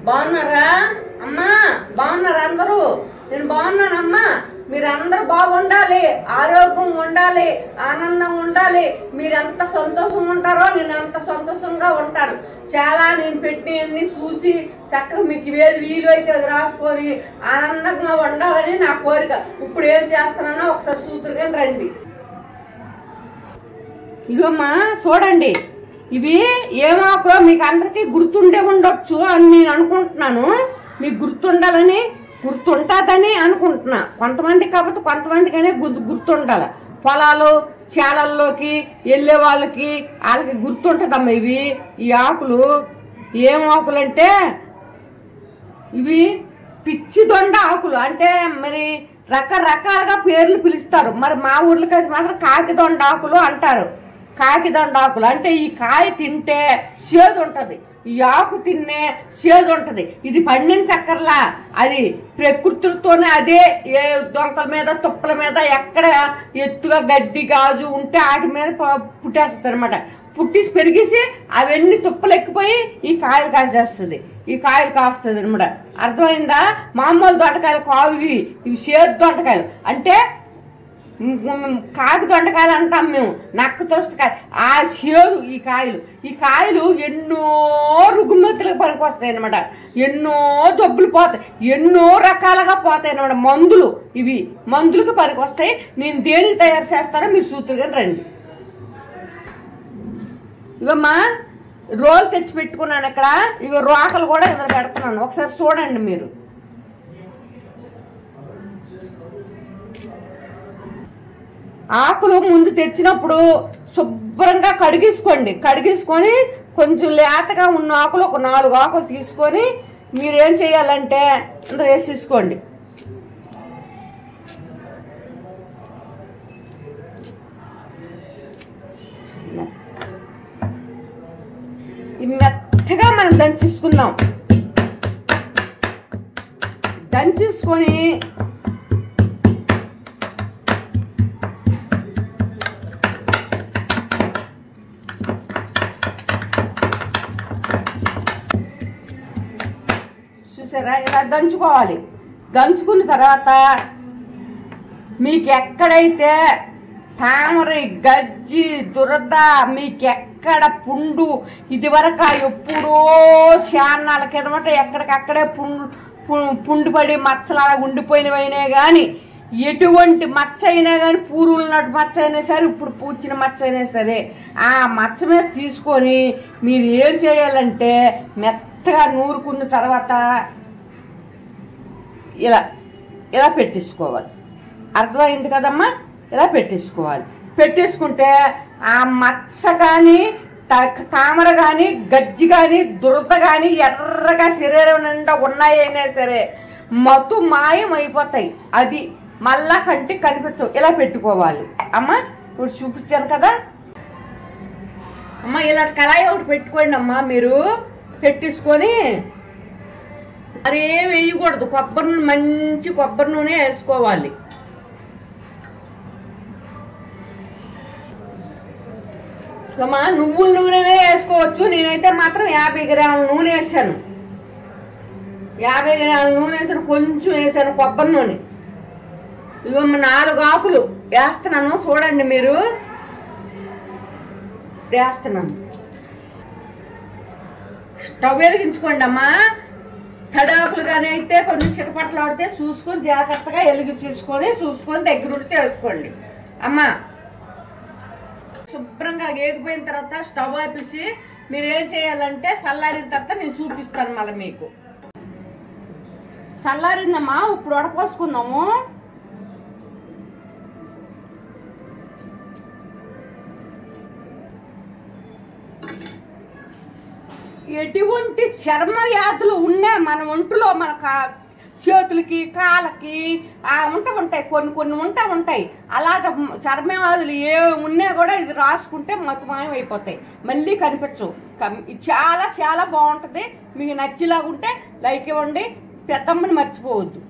బాగున్నారా అమ్మా బాగున్నారా అందరూ నేను బాగున్నానమ్మా మీరందరూ బాగుండాలి ఆరోగ్యం ఉండాలి ఆనందంగా ఉండాలి మీరు ఎంత సంతోషంగా ఉంటారో నేను అంత సంతోషంగా ఉంటాను చాలా నేను పెట్టినవన్నీ చూసి చక్కగా మీకు ఏది వీలు అయితే అది రాసుకొని ఆనందంగా ఉండాలని నా కోరిక ఇప్పుడు ఏం చేస్తున్నానో ఒకసారి సూతురుగా రండి ఇగోమ్మా చూడండి ఇవి ఏమాకులో మీకు అందరికీ గుర్తుండే ఉండొచ్చు అని నేను అనుకుంటున్నాను మీకు గుర్తుండాలని గుర్తుంటుందని అనుకుంటున్నా కొంతమంది కాకపోతే కొంతమందికనే గుర్తు గుర్తుండాలి పొలాలు చేలల్లోకి వెళ్ళే వాళ్ళకి వాళ్ళకి గుర్తుంటుందమ్మా ఇవి ఈ ఆకులు ఏం ఆకులు అంటే ఇవి పిచ్చి దొండ ఆకులు అంటే మరి రకరకాలుగా పేర్లు పిలుస్తారు మరి మా ఊర్లో కలిసి మాత్రం కాకి దొండ ఆకులు అంటారు కాకి దొండ ఆకులు అంటే ఈ కాయ తింటే చేదు ఉంటది ఈ ఆకు తిన్నే చేదు ఉంటది ఇది పండించక్కర్లా అది ప్రకృతితోనే అదే ఏ దొంకల మీద తుప్పల మీద ఎక్కడ ఎత్తుగా గడ్డి గాజు ఉంటే వాటి మీద ప- పుట్టేస్తుంది అనమాట పుట్టేసి పెరిగేసి అవన్నీ తుప్పలు ఎక్కిపోయి ఈ కాయలు కాసేస్తుంది ఈ కాయలు కాస్తుంది అనమాట అర్థమైందా మామూలు దొండకాయలు కావు ఇవి ఇవి చేదు దొండకాయలు అంటే మ్, మ్, కాకి దొండకాయలు అంటాం మేము నక్క తోస్తకాయ ఆ చేదు ఈ కాయలు ఈ కాయలు ఎన్నో రుగ్మతులకు పనికి వస్తాయి అనమాట ఎన్నో జబ్బులు పోతాయి ఎన్నో రకాలుగా పోతాయి అనమాట మందులు ఇవి మందులకు పనికి వస్తాయి నేను దేనికి తయారు చేస్తానో మీరు సూత్రుగా రండి ఇగమ్మా రోల్ తెచ్చి పెట్టుకున్నాను ఇక్కడ ఇగో రోకలు కూడా ఇద్దరు పెడుతున్నాను ఒకసారి చూడండి మీరు ఆకులు ముందు తెచ్చినప్పుడు శుభ్రంగా కడిగేసుకోండి కడిగేసుకొని కొంచెం లేతగా ఉన్న ఆకులు ఒక నాలుగు ఆకులు తీసుకొని మీరు ఏం చేయాలంటే అందులో వేసేసుకోండి ఇవి మెత్తగా మనం దంచేసుకుందాం దంచేసుకొని చూసారా ఇలా దంచుకోవాలి దంచుకున్న తర్వాత మీకు ఎక్కడైతే తామర గజ్జి దురద మీకు ఎక్కడ పుండు ఇది వరకు ఎప్పుడో శానాల కిందమట ఎక్కడికక్కడే పుండు పు- పుండు పడి మచ్చలు అలా ఉండిపోయినవైనా కానీ ఎటువంటి మచ్చ అయినా కానీ పూర్వులు నాటి మచ్చ అయినా సరే ఇప్పుడు పూచిన మచ్చ అయినా సరే ఆ మచ్చ మీద తీసుకొని మీరు ఏం చేయాలంటే మెత్తగా నూరుకున్న తర్వాత ఇలా ఇలా పెట్టేసుకోవాలి అర్థమైంది కదమ్మా ఇలా పెట్టేసుకోవాలి పెట్టేసుకుంటే ఆ మచ్చ కానీ త- తామర కానీ గజ్జి కానీ దురద కానీ ఎర్రగా శరీరం నిండా ఉన్నాయైనా సరే మత్తు మాయం అయిపోతాయి అది మళ్ళా కంటికి కనిపించవు ఇలా పెట్టుకోవాలి అమ్మా ఇప్పుడు చూపించాను కదా అమ్మ ఇలా కళాయి ఒకటి పెట్టుకోండి అమ్మా మీరు పెట్టేసుకొని మరి ఏం వేయకూడదు కొబ్బరి నూనె మంచి కొబ్బరి నూనె వేసుకోవాలి అమ్మా నువ్వుల నూనెనే వేసుకోవచ్చు నేనైతే మాత్రం యాభై గ్రాముల నూనె వేసాను యాభై గ్రాముల నూనె వేసాను కొంచెం వేసాను కొబ్బరి నూనె ఇవమ్మ నాలుగు ఆకులు వేస్తున్నాను చూడండి మీరు వేస్తున్నాను స్టవ్ వెలిగించుకోండి అమ్మా తడాకులు కానీ అయితే కొంచెం చిటపట్లు ఆడితే చూసుకొని జాగ్రత్తగా వెలిగించేసుకొని చూసుకొని దగ్గరుండి చేసుకోండి అమ్మా శుభ్రంగా ఏగిపోయిన తర్వాత స్టవ్ ఆపేసి మీరు ఏం చేయాలంటే చల్లారిన తర్వాత నేను చూపిస్తాను మళ్ళీ మీకు చల్లారిందమ్మా ఇప్పుడు వడపోసుకుందాము ఎటువంటి చర్మ వ్యాధులు ఉన్నా మన ఒంటిలో మన కా- చేతులకి కాళ్ళకి ఆ ఉంట ఉంటాయి కొన్ని కొన్ని ఉంటా ఉంటాయి అలాంటి చర్మ వ్యాధులు ఏ ఉన్నా కూడా ఇది రాసుకుంటే మతమాయం అయిపోతాయి మళ్ళీ కనిపించవు కం- ఇది చాలా చాలా బాగుంటుంది మీకు నచ్చేలాగా ఉంటే లైక్ ఇవ్వండి పెద్దమ్మని మర్చిపోవద్దు